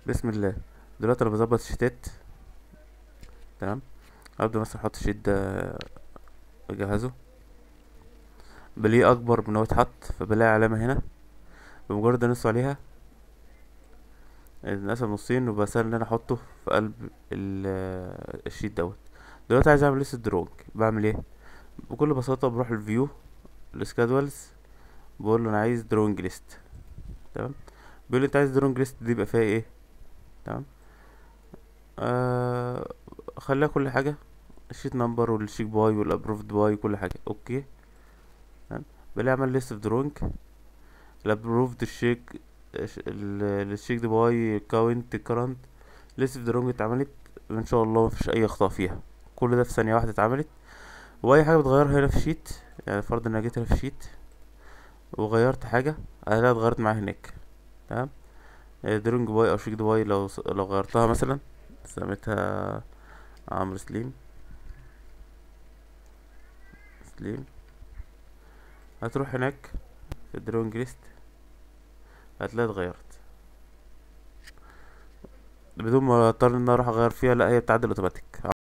بسم الله دلوقتي انا بظبط الشيتات تمام ابدا مثلا احط الشيت ده اجهزه بلاقيه اكبر من هو يتحط فبلاقي علامة هنا بمجرد ان ادوس عليها انقسم نصين وبقى سهل ان انا احطه في قلب ال- الشيت دوت دلوقتي عايز اعمل لسه دروج بعمل ايه بكل بساطة بروح الفيو السكادولز بقول له انا عايز دروينج ليست تمام بيقول لي انت عايز دروينج ليست دي يبقى فيها ايه تمام آه خليها كل حاجة الشيت نمبر والشيك باي والابروفد باي كل حاجة اوكي تمام بلاقي اعمل ليست اوف دروينج الابروفد الشيك الشيك باي كاونت كرنت ليست اوف دروينج اتعملت ان شاء الله مفيش اي اخطاء فيها كل ده في ثانية واحدة اتعملت واي حاجة بتغيرها هنا في الشيت يعني فرض ان انا جيت هنا في الشيت وغيرت حاجة هلاقيها اتغيرت معايا هناك تمام درونج باي او شيك باي لو لو غيرتها مثلا سميتها عمرو سليم سليم هتروح هناك في الدرونج ليست هتلاقيها اتغيرت بدون ما اضطر ان أنا اروح اغير فيها لا هي بتعدل اوتوماتيك